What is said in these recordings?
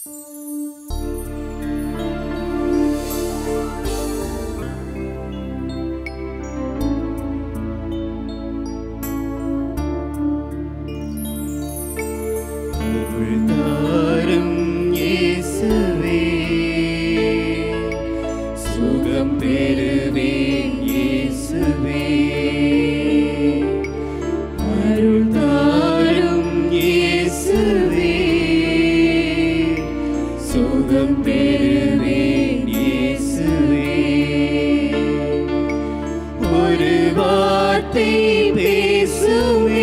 அருள்தாரும் இயேசுவே சுகம் பெறுவேன் இயேசுவே அருள்தாரும் இயேசுவே சுகம் பெறுவேன் இயேசுவே ஒரு வார்த்தை பேசுவே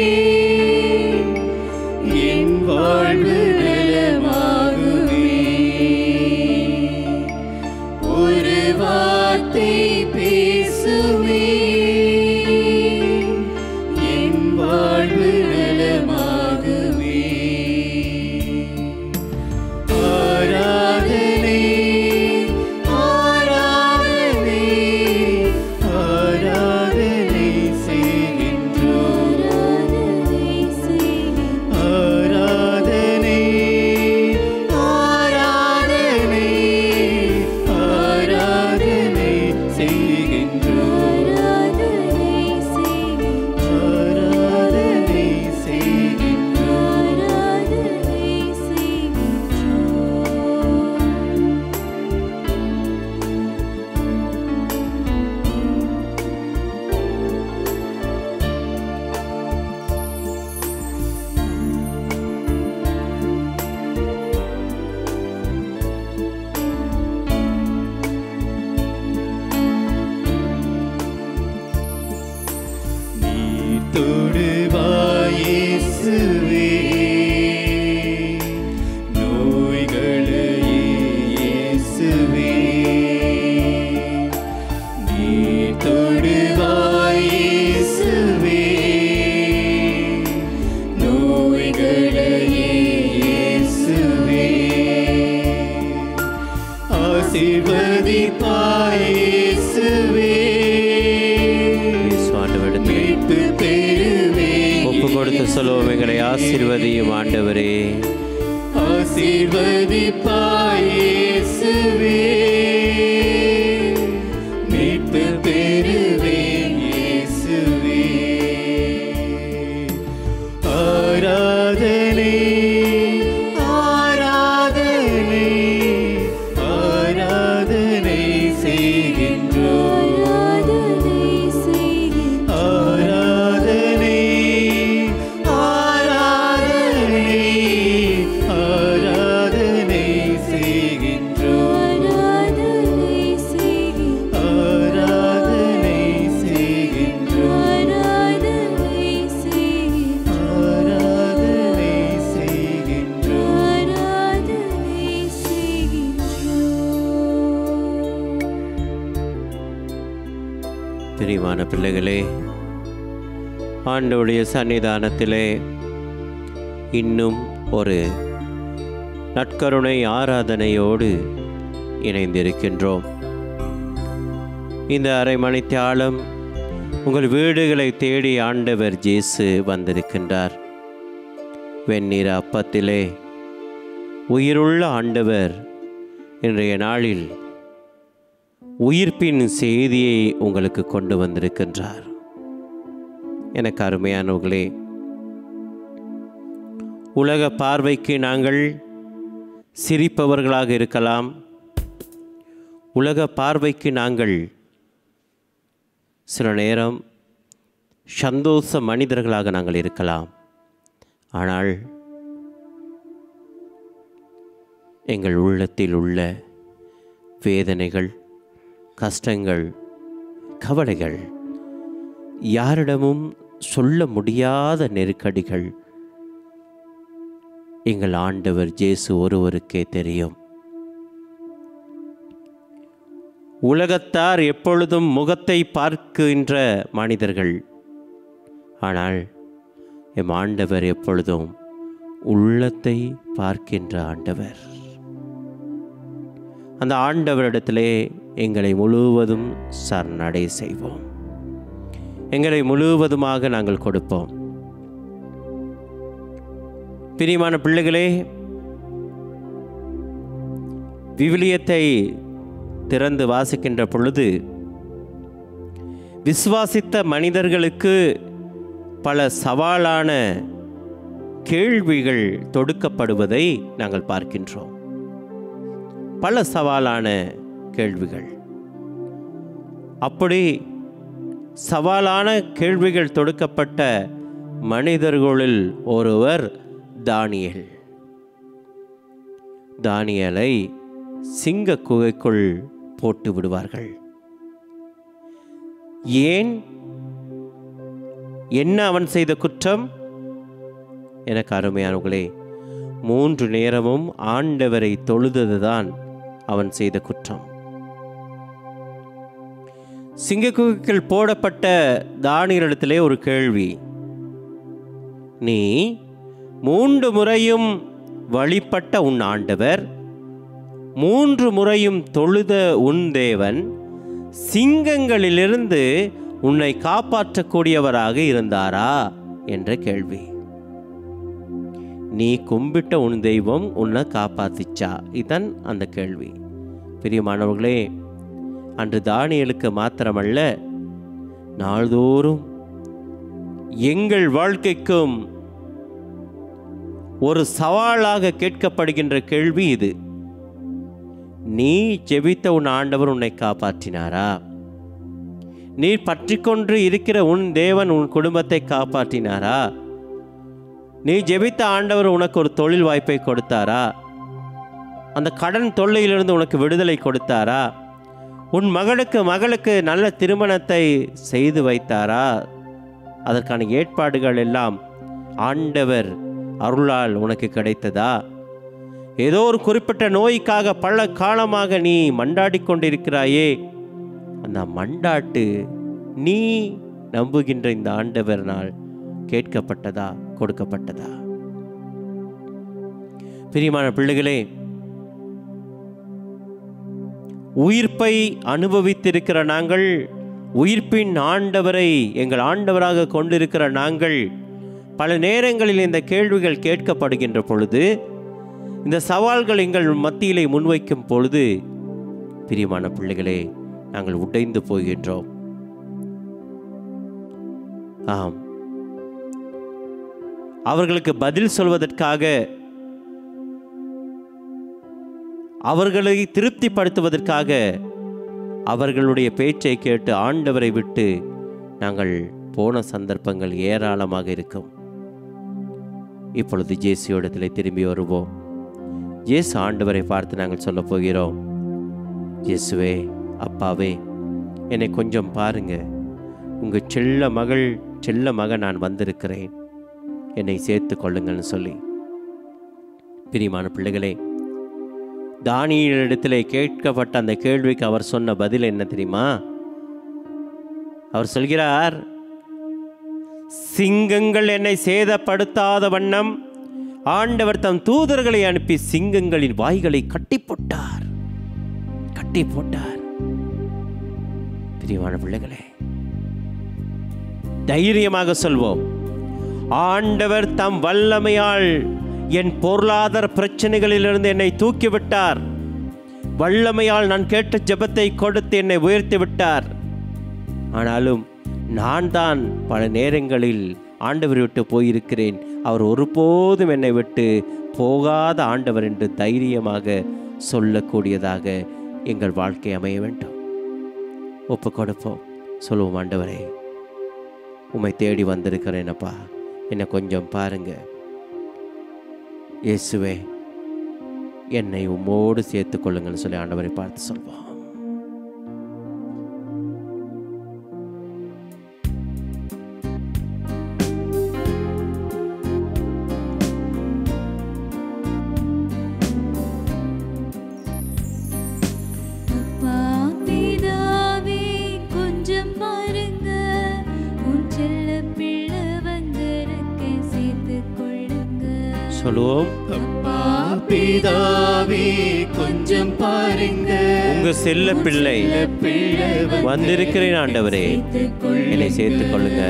என் வாழ்வு நலமாகுமே ஒரு வார்த்தை பேசுவே என் வாழ்வு நலமாகுமே ஆராதனை ஆராதனை ஆராதனை செய்கின்றோம் ஆராதனை ஆராதனை ஆராதனை செய்கின்றோம் ஆராதனை செய்கின்றோம் நீ தொடுவாய் இயேசுவே நோய்களை இயேசுவே நீ தொடுவாய் இயேசுவே நோய்களை இயேசுவே ஆசீர்வதிப்பாய் இயேசுவே இயேசு ஆண்டவரிடத்திலே மீட்பு பெறுவேன் ஒப்பு கொடுத்து சொல்லுவோம் எங்களை ஆசீர்வதியும் ஆண்டவரே ஆசீர்வதிப்பாய் இயேசுவே மீட்பு பெறுவேன் இயேசுவே ஆராதனை ஆராதனை ஆராதனை செய்கின்றோம் ஆராதனை ஆராதனை ஆராதனை செய்கின்றோம் ஆராதனை செய்கின்றோம் ஆராதனை செய்கின்றோம் பிரியமான பிள்ளைகளே ஆண்டவருடைய சன்னிதானத்திலே இன்னும் ஒரு நற்கருணை ஆராதனையோடு இணைந்திருக்கின்றோம் இந்த அரை மணித்தியாலம் உங்கள் வீடுகளை தேடி ஆண்டவர் ஜேசு வந்திருக்கின்றார் வெண்ணிற அப்பத்திலே உயிருள்ள ஆண்டவர் இன்றைய நாளில் உயிர்ப்பின் செய்தியை உங்களுக்கு கொண்டு வந்திருக்கின்றார் எனக்கு அருமையானவர்களே உலக பார்வைக்கு நாங்கள் சிரிப்பவர்களாக இருக்கலாம் உலக பார்வைக்கு நாங்கள் சில நேரம் சந்தோஷ மனிதர்களாக நாங்கள் இருக்கலாம் ஆனால் எங்கள் உள்ளத்தில் உள்ள வேதனைகள் கஷ்டங்கள் கவலைகள் யாரிடமும் சொல்ல முடியாத நெருக்கடிகள் எங்கள் ஆண்டவர் ஜேசு ஒருவருக்கே தெரியும் உலகத்தார் எப்பொழுதும் முகத்தை பார்க்கின்ற மனிதர்கள் ஆனால் எம் ஆண்டவர் எப்பொழுதும் உள்ளத்தை பார்க்கின்ற ஆண்டவர் அந்த ஆண்டவரிடத்திலே எங்களை முழுவதும் சரணடை செய்வோம் எங்களை முழுவதுமாக நாங்கள் கொடுப்போம் பிரியமான பிள்ளைகளே விவிலியத்தை திறந்து வாசிக்கின்ற பொழுது விசுவாசித்த மனிதர்களுக்கு பல சவாலான கேள்விகள் தொடுக்கப்படுவதை நாங்கள் பார்க்கின்றோம் பல சவாலான கேள்விகள் அப்படி சவாலான கேள்விகள் தொடுக்கப்பட்ட மனிதர்களில் ஒருவர் தானியேல் தானியலை சிங்க குகைக்குள் போட்டு விடுவார்கள் ஏன் என்ன அவன் செய்த குற்றம் எனக்கு அருமையானவர்களே மூன்று நேரமும் ஆண்டவரை தொழுததுதான் அவன் செய்த குற்றம் சிங்கக்குகைக்குள் போடப்பட்ட தானியலிடத்திலே ஒரு கேள்வி நீ மூன்று முறையும் வழிபட்ட உன் ஆண்டவர் மூன்று முறையும் தொழுத உன் தேவன் சிங்கங்களிலிருந்து உன்னை காப்பாற்றக்கூடியவராக இருந்தாரா என்ற கேள்வி நீ கும்பிட்ட உன் தெய்வம் உன்னை காப்பாத்திச்சா இதுதான் அந்த கேள்வி பிரியமானவர்களே அன்று தானியலுக்கு மாத்திரமல்ல நாள்தோறும் எங்கள் வாழ்க்கைக்கும் ஒரு சவாலாக கேட்கப்படுகின்ற கேள்வி இது நீ ஜெபித்த உன் ஆண்டவர் உன்னை காப்பாற்றினாரா நீ பற்றிக்கொண்டு இருக்கிற உன் தேவன் உன் குடும்பத்தை காப்பாற்றினாரா நீ ஜெபித்த ஆண்டவர் உனக்கு ஒரு தொழில் வாய்ப்பை கொடுத்தாரா அந்த கடன் தொல்லையிலிருந்து உனக்கு விடுதலை கொடுத்தாரா உன் மகளுக்கு மகளுக்கு நல்ல திருமணத்தை செய்து வைத்தாரா அதற்கான ஏற்பாடுகள் எல்லாம் ஆண்டவர் அருளால் உனக்கு கிடைத்ததா ஏதோ ஒரு குறிப்பிட்ட நோய்க்காக பல காலமாக நீ மண்டாடி கொண்டிருக்கிறாயே அந்த மண்டாட்டு நீ நம்புகின்ற இந்த ஆண்டவர்னால் கேட்கப்பட்டதா கொடுக்கப்பட்டதா பிரியமான பிள்ளைகளே உயிர்ப்பை அனுபவித்திருக்கிற நாங்கள் உயிர்ப்பின் ஆண்டவரை எங்கள் ஆண்டவராக கொண்டிருக்கிற நாங்கள் பல நேரங்களில் இந்த கேள்விகள் கேட்கப்படுகின்ற பொழுது இந்த சவால்கள் எங்கள் மத்தியிலே முன்வைக்கும் பொழுது பிரியமான பிள்ளைகளே நாங்கள் உடைந்து போகின்றோம் ஆம் அவர்களுக்கு பதில் சொல்வதற்காக அவர்களை திருப்திப்படுத்துவதற்காக அவர்களுடைய பேச்சை கேட்டு ஆண்டவரை விட்டு நாங்கள் போன சந்தர்ப்பங்கள் ஏராளமாக இருக்கும் இப்பொழுது ஜேசுவோடத்தில் திரும்பி வருவோம் இயேசு ஆண்டவரை பார்த்து நாங்கள் சொல்லப் போகிறோம் இயேசுவே அப்பாவே என்னை கொஞ்சம் பாருங்க உங்கள் செல்ல மகள் செல்ல மகன் நான் வந்திருக்கிறேன் என்னை சேர்த்து கொள்ளுங்கள்னு சொல்லி பிரியமான பிள்ளைகளே தானியலிடத்திலே கேட்கப்பட்ட அந்த கேள்விக்கு அவர் சொன்ன பதில் என்ன தெரியுமா அவர் சொல்கிறார் சிங்கங்கள் என்னை சேதப்படுத்தாத வண்ணம் ஆண்டவர் தம் தூதர்களை அனுப்பி சிங்கங்களின் வாய்களை கட்டி போட்டார் கட்டி போட்டார் பிரியமான பிள்ளைகளே தைரியமாக சொல்வோம் ஆண்டவர் தம் வல்லமையால் என் பொருளாதார பிரச்சனைகளிலிருந்து என்னை தூக்கிவிட்டார் வல்லமையால் நான் கேட்ட ஜெபத்தை கொடுத்து என்னை உயர்த்தி விட்டார் ஆனாலும் நான் தான் பல நேரங்களில் ஆண்டவர் விட்டு போயிருக்கிறேன் அவர் ஒருபோதும் என்னை விட்டு போகாத ஆண்டவர் என்று தைரியமாக சொல்லக்கூடியதாக எங்கள் வாழ்க்கை அமைய வேண்டும் ஒப்பு கொடுப்போம் சொல்லுவோம் ஆண்டவரே உம்மை தேடி வந்திருக்கிறேனப்பா என்னை கொஞ்சம் பாருங்க இயேசுவே என்னை உம்மோடு சேர்த்துக் கொள்ளுங்கன்னு சொல்லி ஆண்டவரை பார்த்து சொல்வோம் அப்பா பிதாவே கொஞ்சம் பாருங்க உன் செல்ல பிள்ளை வந்திருக்க சேர்த்து கொள்ளுங்க சொல்லுவோம் அப்பா பிதாவே கொஞ்சம் பாருங்க உங்க செல்ல பிள்ளை பிள்ளை வந்திருக்கிறேன் ஆண்டவரே என்னை சேர்த்துக் கொள்ளுங்க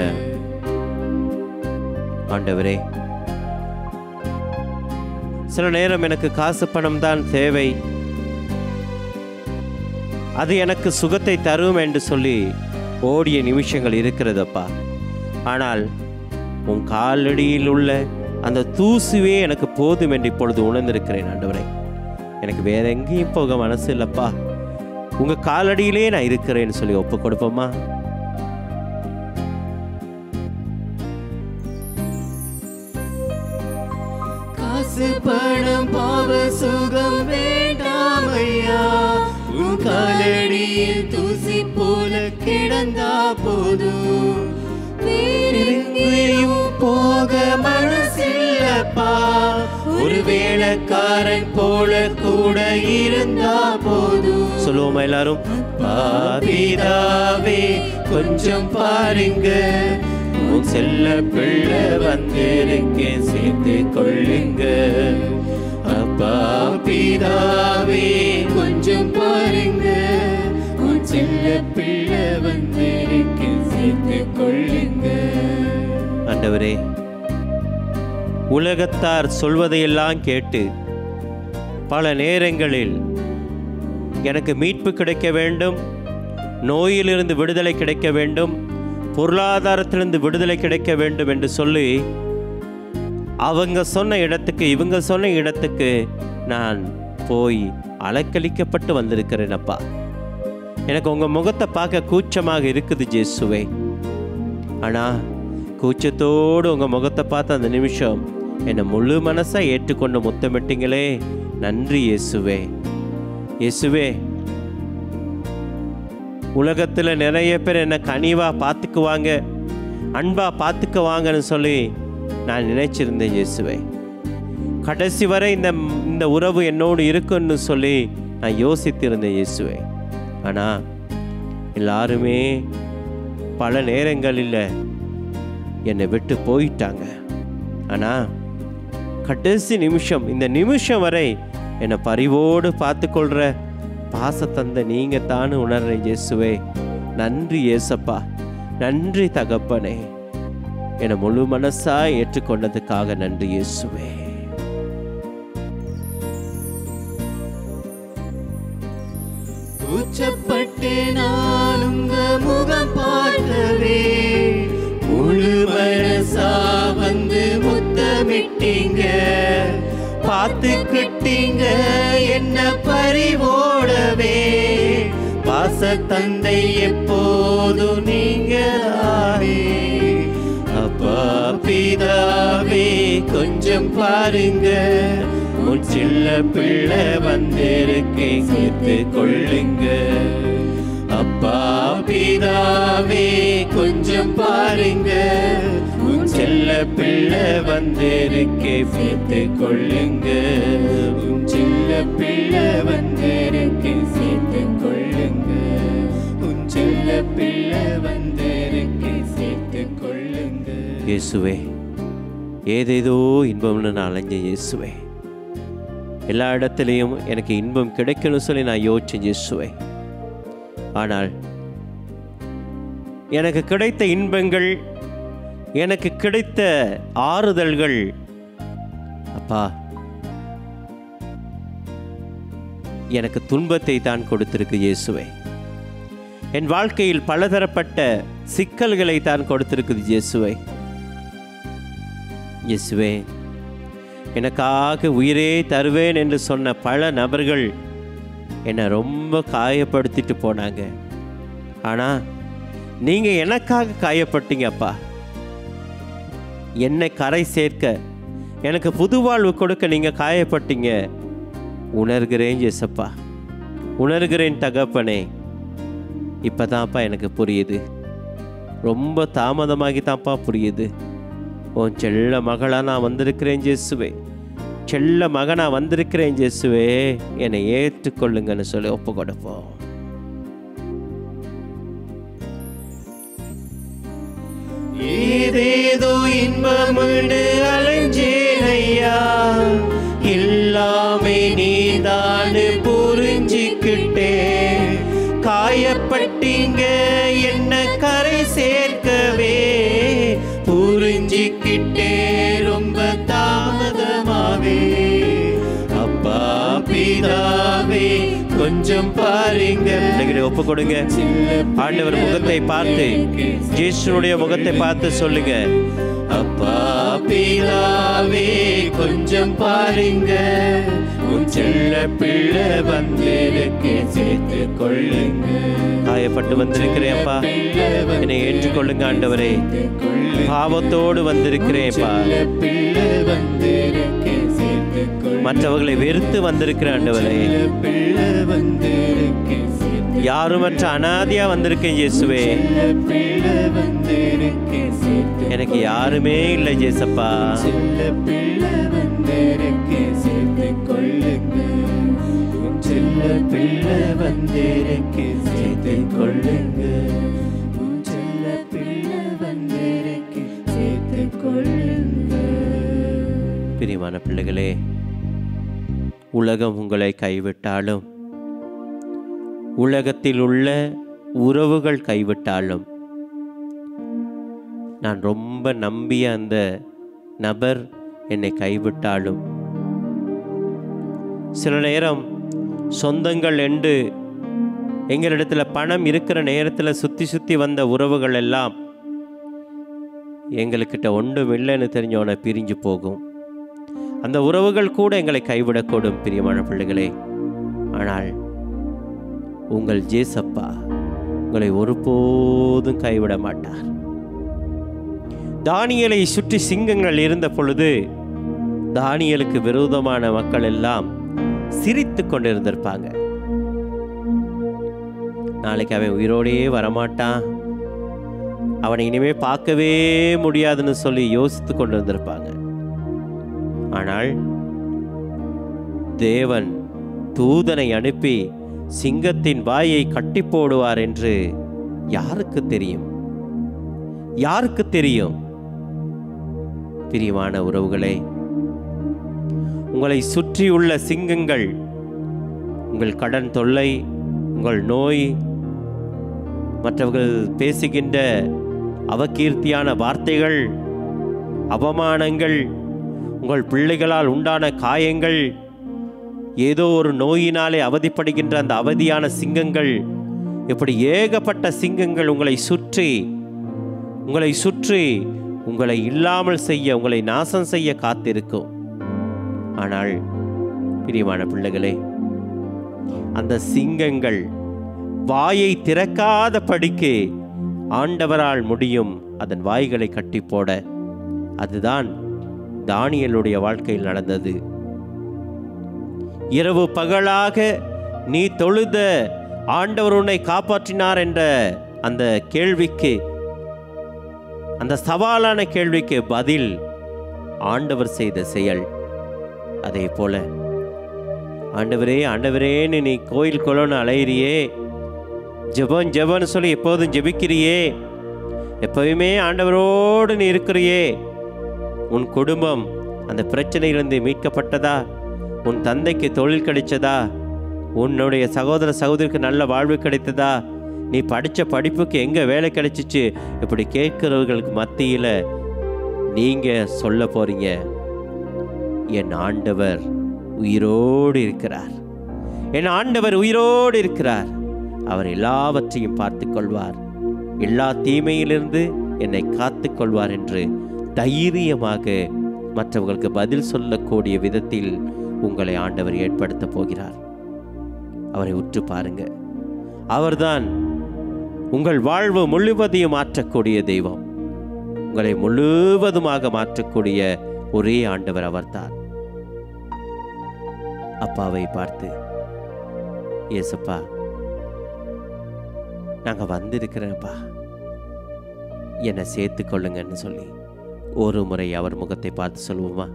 ஆண்டவரே சில நேரம் எனக்கு காசு பணம் தான் தேவை அது எனக்கு சுகத்தை தரும் என்று சொல்லி ஓடிய நிமிஷங்கள் இருக்கிறதப்பா ஆனால் உன் காலடியில் உள்ள அந்த தூசுவே எனக்கு போதும் என்று இப்பொழுது உணர்ந்திருக்கிறேன் ஆண்டவரே எனக்கு வேற எங்கேயும் போக மனசு இல்லைப்பா உங்க காலடியிலே நான் இருக்கிறேன்னு சொல்லி ஒப்பு கொடுப்போமா காசு பணம் பாவ சுகம் வேண்டாம் ஐயா உன் காலடியில் தூசி போல கிடந்தா போதும் வேறெங்கேயும் போக மனசில்லப்பா ஒரு வேலைக்காரன் போல கூட இருந்தா போதும் சொல்லுவோமா எல்லாரும் பாபிதாவே கொஞ்சம் பாருங்க உன் செல்ல பிள்ளை வந்திருக்கேன் சேர்த்து கொள்ளுங்க அப்பா பிதாவே கொஞ்சம் பாருங்க உன் செல்ல பிள்ளை வந்திருக்கேன் சேர்த்து கொள்ளுங்க ஆண்டவரே உலகத்தார் சொல்வதையெல்லாம் கேட்டு பல நேரங்களில் எனக்கு மீட்பு கிடைக்க வேண்டும் நோயிலிருந்து விடுதலை கிடைக்க வேண்டும் பொருளாதாரத்திலிருந்து விடுதலை கிடைக்க வேண்டும் என்று சொல்லி அவங்க சொன்ன இடத்துக்கு இவங்க சொன்ன இடத்துக்கு நான் போய் அலக்களிக்கப்பட்டு வந்திருக்கிறேன் அப்பா எனக்கு உங்கள் முகத்தை பார்க்க கூச்சமாக இருக்குது ஜேசுவே ஆனால் கூச்சத்தோடு உங்கள் முகத்தை பார்த்த அந்த நிமிஷம் என்னை முழு மனசாக ஏற்றுக்கொண்டு முத்தமிட்டீங்களே நன்றி இயேசுவே இயேசுவே உலகத்தில் நிறைய பேர் என்னை கனிவாக பார்த்துக்குவாங்க அன்பாக பார்த்துக்குவாங்கன்னு சொல்லி நான் நினைச்சிருந்தேன் இயேசுவே கடைசி வரை இந்த இந்த உறவு என்னோடு இருக்குன்னு சொல்லி நான் யோசித்திருந்தேன் இயேசுவே ஆனால் எல்லாருமே பல நேரங்களில் என்னை விட்டு போயிட்டாங்க ஆனால் கடைசி நிமிஷம் இந்த நிமிஷம் வரை என்னை பரிவோடு பார்த்துக்கொள்கிற பாசத்தந்த நீங்கள் தானு உணர்ற இயேசுவே நன்றி இயேசப்பா நன்றி தகப்பனே என்னை முழு மனசா ஏற்றுக்கொண்டதுக்காக நன்றி இயேசுவே கூச்சப்பட்டு நான் உங்க முகம் பார்க்கவே முழு மனசா வந்து முத்தமிட்டீங்க பார்த்துக்கிட்டீங்க என்ன பறிவோடவே பாச தந்தை எப்போதும் நீங்க அப்பா பிதாவே கொஞ்சம் பாருங்க உன் சில்ல பிள்ளை வந்திருக்கேன் சேர்த்து கொள்ளுங்க அப்பா பிதாவே கொஞ்சம் பாருங்க உன் செல்ல பிள்ளை வந்திருக்கே சேர்த்து கொள்ளுங்க உன் செல்ல பிள்ளை வந்திருக்கே சேர்த்து கொள்ளுங்க உன் செல்ல பிள்ளை வந்திருக்கே சேர்த்து கொள்ளுங்க இயேசுவே ஏதேதோ இன்பம்னு நான் அலைஞ்சேன் இயேசுவே எல்லா இடத்துலையும் எனக்கு இன்பம் கிடைக்கணும்னு சொல்லி நான் யோசிச்சேன் இயேசுவே ஆனால் எனக்கு கிடைத்த இன்பங்கள் எனக்கு கிடைத்த ஆறுதல்கள் அப்பா எனக்கு துன்பத்தை தான் கொடுத்திருக்கு இயேசுவே என் வாழ்க்கையில் பலதரப்பட்ட சிக்கல்களை தான் கொடுத்திருக்குது இயேசுவை இயேசுவே எனக்காக உயிரே தருவேன் என்று சொன்ன பல நபர்கள் என்னை ரொம்ப காயப்படுத்திட்டு போனாங்க ஆனால் நீங்கள் எனக்காக காயப்பட்டீங்க அப்பா என்னை கரை சேர்க்க எனக்கு புது வாழ்வு கொடுக்க நீங்கள் காயப்பட்டீங்க உணர்கிறேன் ஜெசப்பா உணர்கிறேன் தகப்பனே இப்போதான்ப்பா எனக்கு புரியுது ரொம்ப தாமதமாகி தான்ப்பா புரியுது உன் செல்ல மகளா நான் வந்திருக்கிறேன் ஜேசுவே செல்ல மகனா வந்திருக்கிறேன் ஜேசுவே என்னை ஏற்றுக்கொள்ளுங்கன்னு சொல்லி ஒப்பு கொடுப்போம் ஏதேதோ இன்பமுண்டு அலைஞ்சேன் ஐயா எல்லாமே நீதானு புரிஞ்சுக்கிட்டே காயப்பட்டீங்க என்ன கரை சேர்க்கவே புரிஞ்சுக்கிட்டே ரொம்ப தாமதமாவே அப்பா பிதாவே கொஞ்சம் பாருங்க பிள்ளைகளை ஒப்பு கொடுங்க ஆண்டவர் முகத்தை பார்த்து ஜேசுனுடைய முகத்தை பார்த்து சொல்லுங்க அப்பா பிதாவே கொஞ்சம் பாருங்க உன் செல்ல பிள்ளை வந்திருக்கு சேர்த்து கொள்ளுங்க காயப்பட்டு வந்திருக்கிறேன்ப்பா என்னை ஏற்றுக்கொள்ளுங்க ஆண்டவரே பாவத்தோடு வந்திருக்கிறேன்ப்பா பிள்ளை வந்திருக்கு சேர்த்து கொள்ளுங்க மற்றவர்களை வெறுத்து வந்திருக்கிற ஆண்டவரே பிள்ளை வந்திருக்கு சேர்த்து யாருமற்ற அனாதியா வந்திருக்கேன் இயேசுவே பிள்ளை வந்திருக்கு சேர்த்து எனக்கு யாருமே இல்லை ஜேசப்பா செல்ல பிள்ளை வந்திருக்கு சேர்த்து கொள்ளுங்க உன் செல்ல பிள்ளை வந்திருக்கு சேர்த்து கொள்ளுங்க உன் செல்ல பிள்ளை வந்திருக்கு சேர்த்து கொள்ளுங்க பிரியமான பிள்ளைகளே உலகம் உங்களை கைவிட்டாலும் உலகத்தில் உள்ள உறவுகள் கைவிட்டாலும் நான் ரொம்ப நம்பிய அந்த நபர் என்னை கைவிட்டாலும் சில நேரம் சொந்தங்கள் என்று எங்களிடத்தில் பணம் இருக்கிற நேரத்தில் சுற்றி சுற்றி வந்த உறவுகள் எல்லாம் எங்களுக்கிட்ட ஒன்றும் இல்லைன்னு தெரிஞ்சவனை பிரிஞ்சு போகும் அந்த உறவுகள் கூட எங்களை கைவிடக்கூடும் பிரியமான பிள்ளைகளே ஆனால் உங்கள் ஜேசப்பா உங்களை ஒருபோதும் கைவிட மாட்டார் தானியலை சுற்றி சிங்கங்கள் இருந்த பொழுது தானியலுக்கு விரோதமான மக்கள் எல்லாம் சிரித்து கொண்டிருந்திருப்பாங்க நாளைக்கு அவன் உயிரோடையே வரமாட்டான் அவனை இனிமே பார்க்கவே முடியாதுன்னு சொல்லி யோசித்து கொண்டு வந்திருப்பாங்க ஆனால் தேவன் தூதனை அனுப்பி சிங்கத்தின் வாயை கட்டி போடுவார் என்று யாருக்கு தெரியும் யாருக்கு தெரியும் பிரியமான உறவுகளே உங்களை சுற்றியுள்ள சிங்கங்கள் உங்கள் கடன் தொல்லை உங்கள் நோய் மற்றவர்கள் பேசுகின்ற அவகீர்த்தியான வார்த்தைகள் அவமானங்கள் உங்கள் பிள்ளைகளால் உண்டான காயங்கள் ஏதோ ஒரு நோயினாலே அவதிப்படுகின்ற அந்த அவதியான சிங்கங்கள் இப்படி ஏகப்பட்ட சிங்கங்கள் உங்களை சுற்றி உங்களை சுற்றி உங்களை இல்லாமல் செய்ய உங்களை நாசம் செய்ய காத்திருக்கும் ஆனால் பிரியமான பிள்ளைகளே அந்த சிங்கங்கள் வாயை திறக்காத படிக்கு ஆண்டவரால் முடியும் அதன் வாய்களை கட்டி போட அதுதான் தானியலுடைய வாழ்க்கையில் நடந்தது இரவு பகலாக நீ தொழுத ஆண்டவர் உன்னை காப்பாற்றினார் என்ற அந்த கேள்விக்கு அந்த சவாலான கேள்விக்கு பதில் ஆண்டவர் செய்த செயல் அதே போல ஆண்டவரே ஆண்டவரேன்னு நீ கோயில் குளம்னு அலையிறியே ஜெபம் ஜெபம்னு சொல்லி எப்போதும் ஜெபிக்கிறியே எப்பவுமே ஆண்டவரோடு நீ இருக்கிறியே உன் குடும்பம் அந்த பிரச்சனையிலிருந்து மீட்கப்பட்டதா உன் தந்தைக்கு தொழில் கிடைச்சதா உன்னுடைய சகோதர சகோதரிக்கு நல்ல வாழ்வு கிடைத்ததா நீ படித்த படிப்புக்கு எங்கே வேலை கிடைச்சிச்சு இப்படி கேட்கிறவர்களுக்கு மத்தியில் நீங்கள் சொல்ல போறீங்க என் ஆண்டவர் உயிரோடு இருக்கிறார் என் ஆண்டவர் உயிரோடு இருக்கிறார் அவர் எல்லாவற்றையும் பார்த்து கொள்வார் எல்லா தீமையிலிருந்து என்னை காத்து கொள்வார் என்று தைரியமாக மற்றவர்களுக்கு பதில் சொல்லக்கூடிய விதத்தில் உங்களை ஆண்டவர் ஏற்படுத்த போகிறார் அவரை உற்று பாருங்க அவர்தான் உங்கள் வாழ்வு முழுவதையும் மாற்றக்கூடிய தெய்வம் உங்களை முழுவதுமாக மாற்றக்கூடிய ஒரே ஆண்டவர் அவர்தான் அப்பாவை பார்த்து ஏசப்பா நாங்கள் வந்திருக்கிறேன்ப்பா என்னை சேர்த்து கொள்ளுங்கன்னு சொல்லி ஒரு முறை அவர் முகத்தை பார்த்து சொல்லுவோமா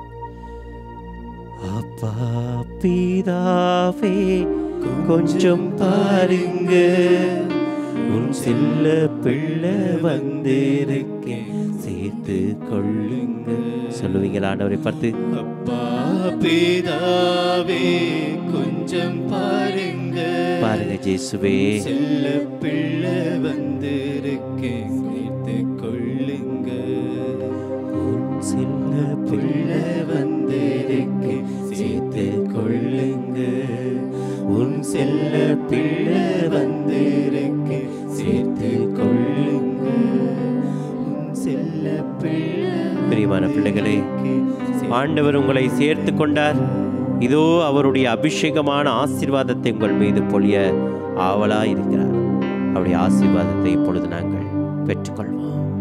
அப்பா பிதாவே கொஞ்சம் பாருங்க உன் செல்ல பிள்ளை வந்திருக்கேன் சேர்த்து கொள்ளுங்க சொல்லுவீங்களா ஆண்டவரை பார்த்து அப்பா பிதாவே கொஞ்சம் பாருங்க பாருங்க ஜேசுவே செல்ல பிள்ளை வந்திருக்கேன் சேர்த்து கொள்ளுங்க உன் செல்ல பிள்ளை வந்திருக்கேன் சேர்த்து சேர்த்து கொள்ளுங்க உன் செல்ல பிள்ளை வந்திருக்கு சேர்த்து கொள்ளுங்க உன் செல்ல பிள்ளை பிரியமான பிள்ளைகளே ஆண்டவர் உங்களை சேர்த்து கொண்டார் இதோ அவருடைய அபிஷேகமான ஆசீர்வாதத்தை உங்கள் மீது பொழிய ஆவலா இருக்கிறார் அவருடைய ஆசீர்வாதத்தை இப்பொழுது நாங்கள் பெற்றுக்கொள்வோம்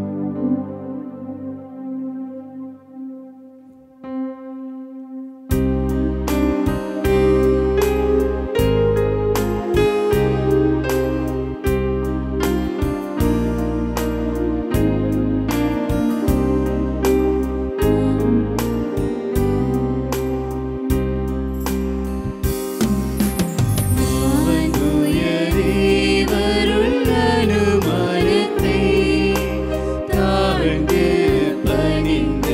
வருள் அனுமானத்தை தாழ்ந்து பணிந்து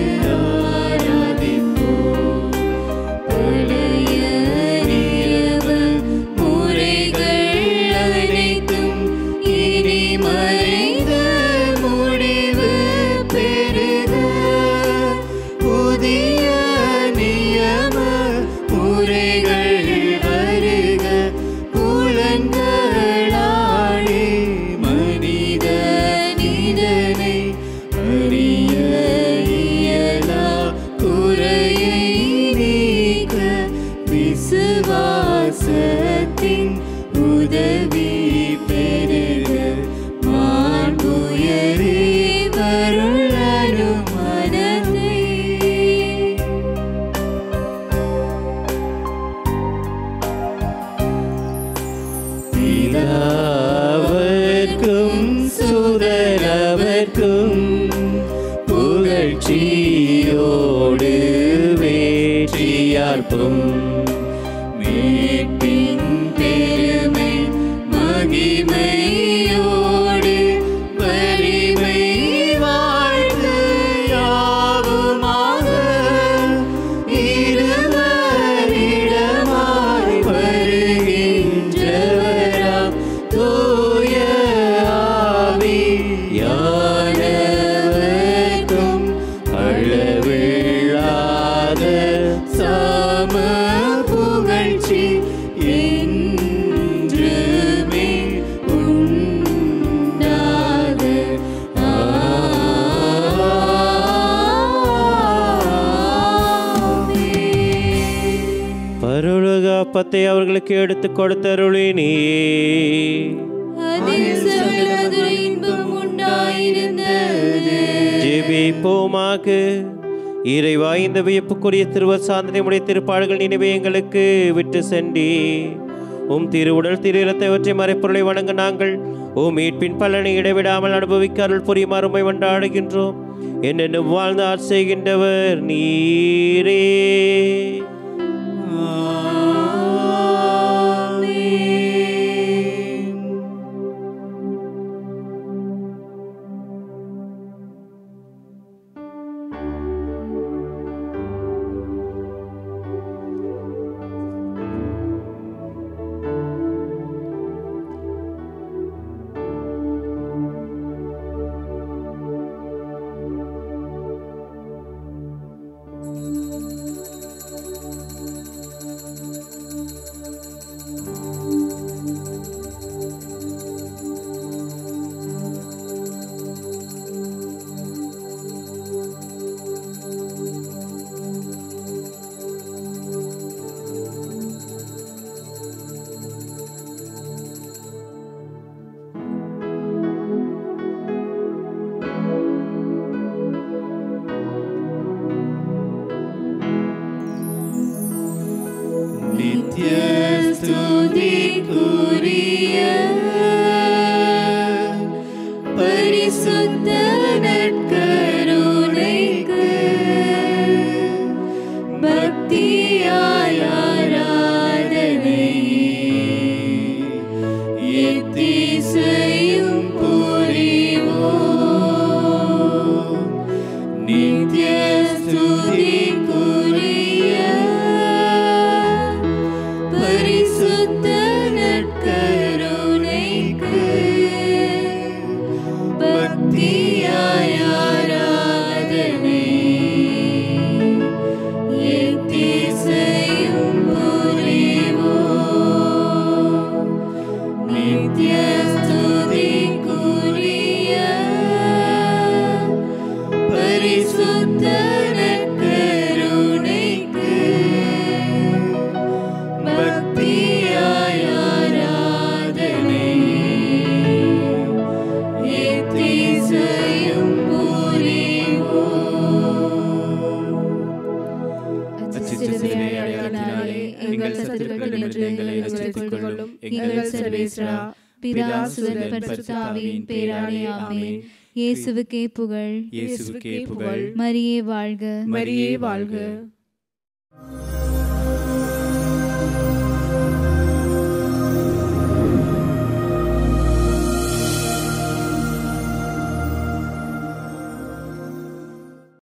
ஆராதிப்போம் பழைய நியம முறைகள் அனைத்தும் இனி மறைந்த முடிவு பெறுக புதிய நியம முறைகள் வருக புலன்களாலே மனித நிதனை அறிய இயலா குறையை நீக்க விசுவாசத்தின் உதவி பெறுக மாண்புயரே வருளனும் மனதை பிதாவர்க்கும் சுதரவர்க்கும் புகழ்ச்சியோடு வேற்றியார்ப்பும் மீட்பின் பெருமை மகிமையோடு வலிமை வாழ்த்து யாவுமாக இருவரிடமாய் வருகின்றவராம் தூய ஆவியானவர்க்கும் அளவில்லாத சாம புகழ்ச்சி என்றுமே உண்டாக ஆமென். பரலோக அப்பத்தை அவர்களுக்கு எடுத்து கொடுத்தருளி நீ அதில் சகலது இன்பம் உண்டாயிருந்தது ஜெபிப்போமாக இறைவா இந்த வியப்புக்குரிய திருவர் சாந்தனையுடைய திருப்பாடுகள் நினைவை எங்களுக்கு விட்டு சென்றி உம் திருவுடல் திரு இரத்தவற்றை மறைப்பொருளை வணங்க நாங்கள் உம் மீட்பின் பலனை இடைவிடாமல் அனுபவிக்க அருள் புரியுமாறு உம்மை வண்டாடுகின்றோம் என்னென்னும் வாழ்ந்து ஆட்சி செய்கின்றவர் நீரே ஆமென். நித்ய ஸ்துதிக்குரிய பரிசுத்த நற்கருணைக்கு பக்தியாய் ஆராதனை எத்திசையும் புரிவோம் நித்ய ஸ்துதிக்குரிய பரிசுத்த நற்கருணைக்கு சிலுவை அடையாளத்தினாலே எங்கள் சத்துருக்களிடமிருந்து எங்களை ரட்சித்துக் கொள்ளும் எங்கள் சர்வேஸ்வரா பிதா சுதன் பரிசுத்தாவியின் பேராலே ஆமென் இயேசுவுக்கே புகழ் இயேசுவுக்கே புகழ் மரியே வாழ்க மரியே வாழ்க